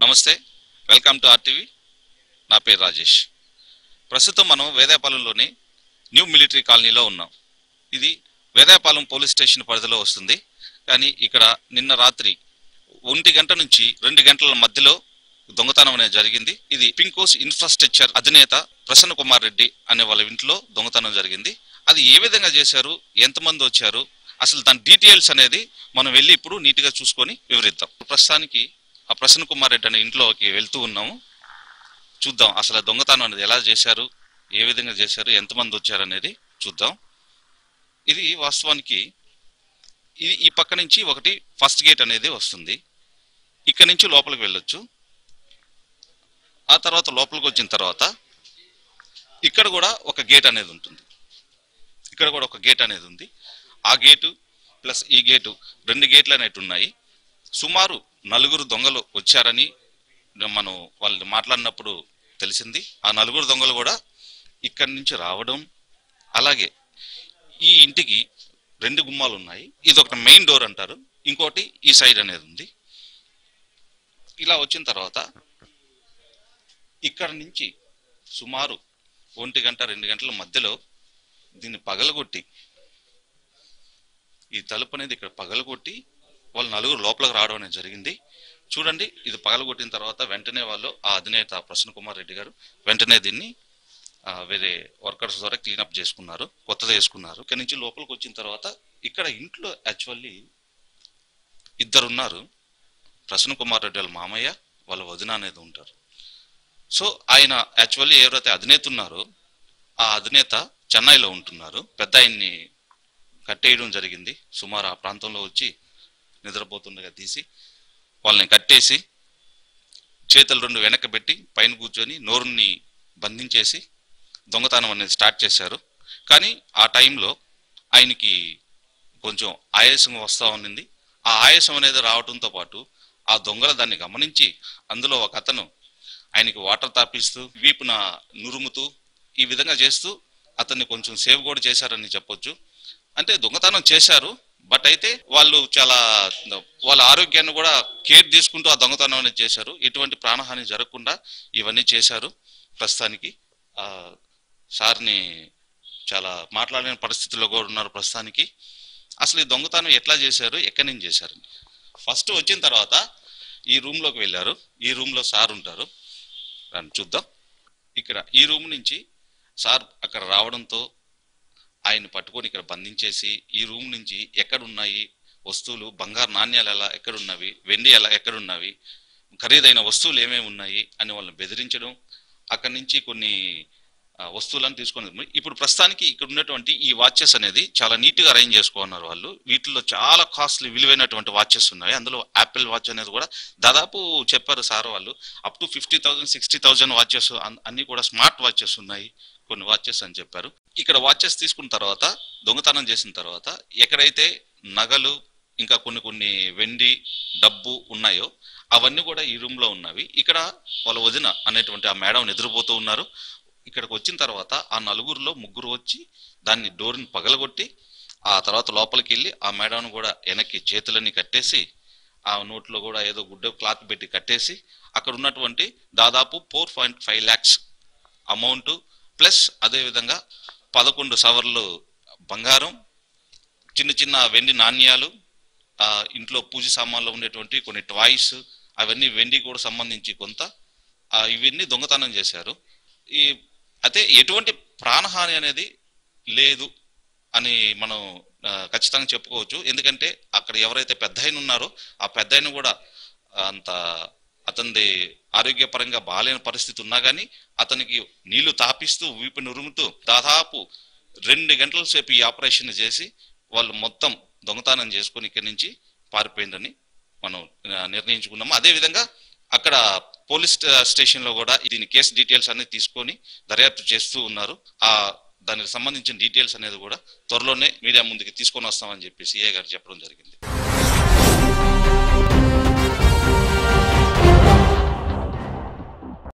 నమస్తే welcome to RTV నా పేరు రాజేష్ ప్రస్తుతం మనం వేదాయపాలెంలోని న్యూ మిలిటరీ కాలనీలో ఉన్నాం ఇది వేదాయపాలెం పోలీస్ స్టేషన్ పరిధిలో వస్తుంది కానీ ఇక్కడ నిన్న రాత్రి ఒంటి గంట నుంచి రెండు గంటల మధ్యలో దొంగతనం అనేది జరిగింది ఇది పింకోస్ ఇన్ఫ్రాస్ట్రక్చర్ అధినేత ప్రసన్న కుమార్ రెడ్డి అనే వాళ్ళ ఇంట్లో దొంగతనం జరిగింది అది ఏ విధంగా చేశారు ఎంతమంది వచ్చారు అసలు దాని డీటెయిల్స్ అనేది మనం వెళ్ళి ఇప్పుడు నీట్గా చూసుకొని వివరిద్దాం ప్రస్తుతానికి ఆ ప్రసన్న కుమార్ రెడ్డి అనే ఇంట్లోకి వెళ్తూ ఉన్నాము చూద్దాం అసలు ఆ దొంగతనం అనేది ఎలా చేశారు ఏ విధంగా చేశారు ఎంతమంది వచ్చారు అనేది చూద్దాం ఇది వాస్తవానికి ఇది ఈ పక్క నుంచి ఒకటి ఫస్ట్ గేట్ అనేది వస్తుంది ఇక్కడ నుంచి లోపలికి వెళ్ళొచ్చు ఆ తర్వాత లోపలికి వచ్చిన తర్వాత ఇక్కడ కూడా ఒక గేట్ అనేది ఉంటుంది ఇక్కడ కూడా ఒక గేట్ అనేది ఉంది ఆ గేటు ప్లస్ ఈ గేటు రెండు గేట్లు అనేవి ఉన్నాయి సుమారు నలుగురు దొంగలు వచ్చారని మనం వాళ్ళు మాట్లాడినప్పుడు తెలిసింది ఆ నలుగురు దొంగలు కూడా ఇక్కడి నుంచి రావడం అలాగే ఈ ఇంటికి రెండు గుమ్మాలు ఉన్నాయి ఇది ఒక మెయిన్ డోర్ అంటారు ఇంకోటి ఈ సైడ్ అనేది ఉంది ఇలా వచ్చిన తర్వాత ఇక్కడ నుంచి సుమారు ఒంటి గంట రెండు గంటల మధ్యలో దీన్ని పగలగొట్టి ఈ తలుపు అనేది ఇక్కడ పగలగొట్టి వాళ్ళు నలుగురు లోపలికి రావడం అనేది జరిగింది చూడండి ఇది పగలగొట్టిన తర్వాత వెంటనే వాళ్ళు ఆ అధినేత ప్రసన్న కుమార్ రెడ్డి గారు వెంటనే దీన్ని ఆ, వేరే వర్కర్స్ ద్వారా క్లీనప్ చేసుకున్నారు కొత్తది వేసుకున్నారు ఇక్కడ నుంచి లోపలికి వచ్చిన తర్వాత ఇక్కడ ఇంట్లో యాక్చువల్లీ ఇద్దరు ఉన్నారు ప్రసన్న కుమార్ రెడ్డి వాళ్ళ మామయ్య వాళ్ళ వదిన అనేది ఉంటారు సో ఆయన యాక్చువల్లీ ఎవరైతే అధినేత ఉన్నారో ఆ అధినేత చెన్నైలో ఉంటున్నారు పెద్ద ఆయన్ని కట్టేయడం జరిగింది సుమారు ఆ ప్రాంతంలో వచ్చి నిద్రపోతుండగా తీసి వాళ్ళని కట్టేసి చేతులు రెండు వెనక్కి పెట్టి పైన కూర్చొని నోరుని బంధించేసి దొంగతనం అనేది స్టార్ట్ చేశారు కానీ ఆ టైంలో ఆయనకి కొంచెం ఆయాసం వస్తూ ఉన్నింది ఆ ఆయాసం అనేది రావడంతో పాటు ఆ దొంగలు దాన్ని గమనించి అందులో ఒక అతను ఆయనకి వాటర్ తాపిస్తూ వీపున నురుముతూ ఈ విధంగా చేస్తూ అతన్ని కొంచెం సేవ్ కూడా చేశారని చెప్పొచ్చు అంటే దొంగతనం చేశారు బట్ అయితే వాళ్ళు చాలా వాళ్ళ ఆరోగ్యాన్ని కూడా కేర్ తీసుకుంటూ ఆ దొంగతనం అనేది చేశారు ఎటువంటి ప్రాణహాని జరగకుండా ఇవన్నీ చేశారు ప్రస్తుతానికి ఆ సార్ని చాలా మాట్లాడలేని పరిస్థితుల్లో కూడా ఉన్నారు ప్రస్తుతానికి అసలు ఈ దొంగతనం ఎట్లా చేశారు ఎక్కడి నుంచి చేశారు ఫస్ట్ వచ్చిన తర్వాత ఈ రూమ్ లోకి వెళ్ళారు ఈ రూమ్ లో సార్ ఉంటారు రండి చూద్దాం ఇక్కడ ఈ రూమ్ నుంచి సార్ అక్కడ రావడంతో ఆయన పట్టుకొని ఇక్కడ బంధించేసి ఈ రూమ్ నుంచి ఎక్కడున్నాయి వస్తువులు బంగారు నాణ్యాలు ఎలా ఎక్కడున్నవి వెండి ఎలా ఎక్కడున్నవి ఖరీదైన వస్తువులు ఏమేమి ఉన్నాయి అని వాళ్ళని బెదిరించడం అక్కడి నుంచి కొన్ని ఆ, వస్తువులను తీసుకొని ఇప్పుడు ప్రస్తుతానికి ఇక్కడ ఉన్నటువంటి ఈ వాచెస్ అనేది చాలా నీట్ గా అరేంజ్ చేసుకున్నారు వాళ్ళు వీటిలో చాలా కాస్ట్లీ విలువైనటువంటి వాచెస్ ఉన్నాయి అందులో యాపిల్ వాచ్ అనేది కూడా దాదాపు చెప్పారు సార్ వాళ్ళు up to fifty thousand sixty thousand watches అన్ని కూడా స్మార్ట్ వాచెస్ ఉన్నాయి కొన్ని వాచెస్ అని చెప్పారు ఇక్కడ వాచెస్ తీసుకున్న తర్వాత దొంగతనం చేసిన తర్వాత ఎక్కడైతే నగలు ఇంకా కొన్ని కొన్ని వెండి డబ్బు ఉన్నాయో అవన్నీ కూడా ఈ రూమ్ లో ఉన్నవి ఇక్కడ వాళ్ళ వదిన అనేటువంటి ఆ మేడం నిద్రపోతూ ఉన్నారు ఇక్కడికి వచ్చిన తర్వాత ఆ నలుగురిలో ముగ్గురు వచ్చి దాన్ని డోర్ని పగలగొట్టి ఆ తర్వాత లోపలికి వెళ్ళి ఆ మేడంను కూడా వెనక్కి చేతులన్నీ కట్టేసి ఆ నోట్లో కూడా ఏదో గుడ్డ క్లాత్ పెట్టి కట్టేసి అక్కడ ఉన్నటువంటి దాదాపు four point five lakhs amount plus అదేవిధంగా పదకొండు సవర్లు బంగారం చిన్న చిన్న వెండి నాణ్యాలు ఆ ఇంట్లో పూజ సామాన్లో ఉండేటువంటి కొన్ని టాయ్స్ అవన్నీ వెండి కూడా సంబంధించి కొంత ఆ ఇవన్నీ దొంగతనం చేశారు ఈ అయితే ఎటువంటి ప్రాణహాని అనేది లేదు అని మనం ఆ, ఖచ్చితంగా చెప్పుకోవచ్చు ఎందుకంటే అక్కడ ఎవరైతే పెద్ద ఆయన ఉన్నారో ఆ పెద్ద ఆయన కూడా అంత అతనిది ఆరోగ్యపరంగా బాగాలేని పరిస్థితి ఉన్నా కానీ అతనికి నీళ్లు తాపిస్తూ వీపు నురుముతూ దాదాపు రెండు గంటల సేపు ఈ ఆపరేషన్ చేసి వాళ్ళు మొత్తం దొంగతనం చేసుకొని ఇక్కడి నుంచి పారిపోయిందని మనం ఆ, నిర్ణయించుకున్నాము అదేవిధంగా అక్కడ పోలీస్ స్ట- స్టేషన్ లో కూడా దీని కేసు డీటెయిల్స్ అన్ని తీసుకొని దర్యాప్తు చేస్తూ ఉన్నారు ఆ దానికి సంబంధించిన డీటెయిల్స్ అనేది కూడా త్వరలోనే మీడియా ముందుకి తీసుకొని వస్తామని చెప్పి సిఏ గారు చెప్పడం జరిగింది